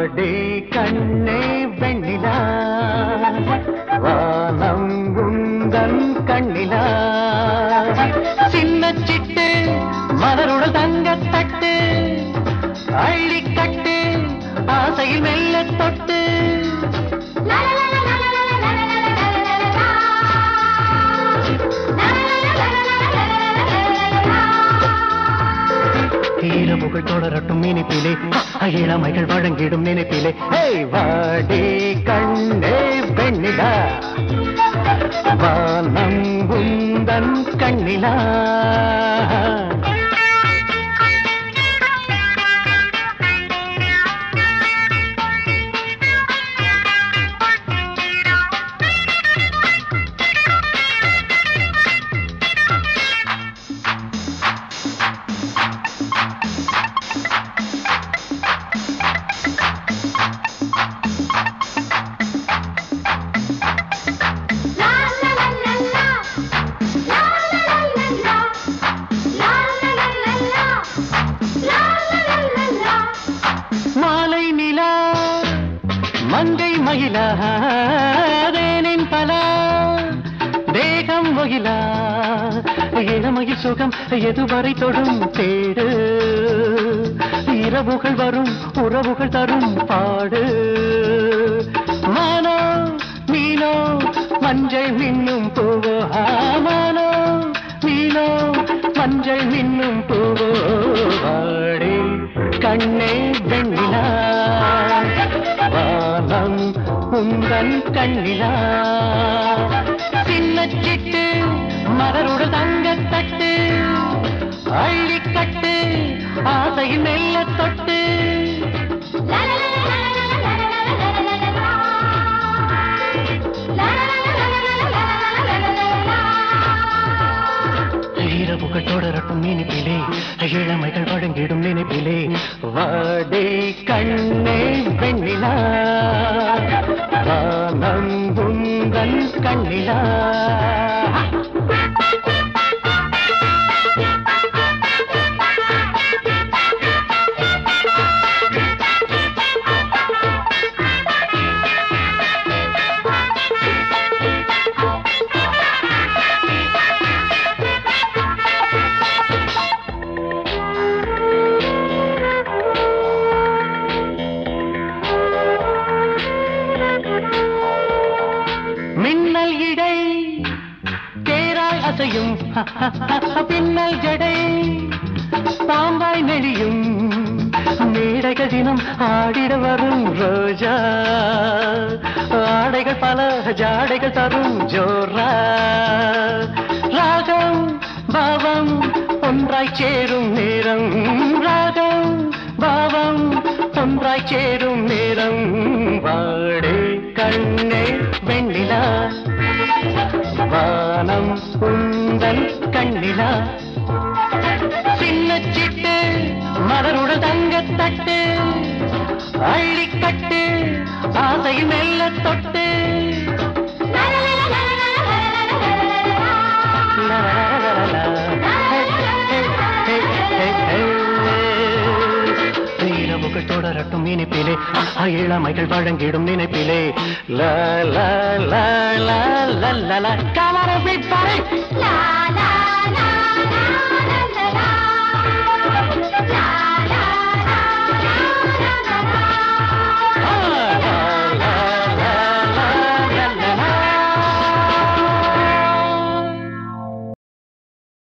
வாடே கண்ணே வெண்ணிலா வானம் உந்தன் கண்ணிலா சின்ன சிட்டு மலருடல் தங்கத்தட்டு அள்ளிக்கட்டு ஆசையில் மெல்ல தொட்டு தீரமுகள் தொடரட்டும் நினைப்பிலே இளமைகள் வழங்கிடும் நினைப்பிலே ஏய் வாடே கண்ணே வெண்ணிலா வானம் உந்தன் கண்ணிலா மாலை நிலா மங்கை மகிழா தேனின் பலா தேகம் மகிழா இளமையில் சுகம் எதுவரை தொடும் தேடு இரவுகள் வரும் உறவுகள் தரும் பாடு மானோ மீனோ மஞ்சள் மின்னும் பூவோ ஆ, மானோ மீனோ மஞ்சள் மின்னும் பூவோ வாடே கண்ணே வெண்ணிலா வானம் உந்தன் கண்ணிலா சின்ன சிட்டு மலருடல் தங்கத்தட்டு அள்ளிக்கட்டு ஆசையில் மெல்ல தொட்டு இரவுகள் தொடரட்டும் நினைப்பிலே இளமைகள் வழங்கிடும் நினைப்பிலே வாடே கண்ணே வெண்ணிலா வானம் உந்தன் கண்ணிலா மின்னல் இடை தேராய் அசையும் பின்னல் ஜடை பாம்பாய் நெளியும் மேடைகள் தினம் ஆடிட வரும் ரோஜா ஆடைகள் பல ஜாடைகள் தரும் ஜோரா ராகம் பாவம் ஒன்றாய் சேரும் நேரம் ராகம் பாவம் ஒன்றாய் சேரும் நேரம் வாடே கண்ணே வெண்ணிலா வானம் உந்தன் கண்ணிலா சின்ன சிட்டு மலருடல் தங்கத்தட்டு அள்ளிக்கட்டு ஆசையில் மெல்ல தொட்டு இரவுகள் தொடரட்டும் நினைப்பிலே இளமைகள் வழங்கிடும் நினைப்பிலே லா லா லா லா லா லா லா Come on everybody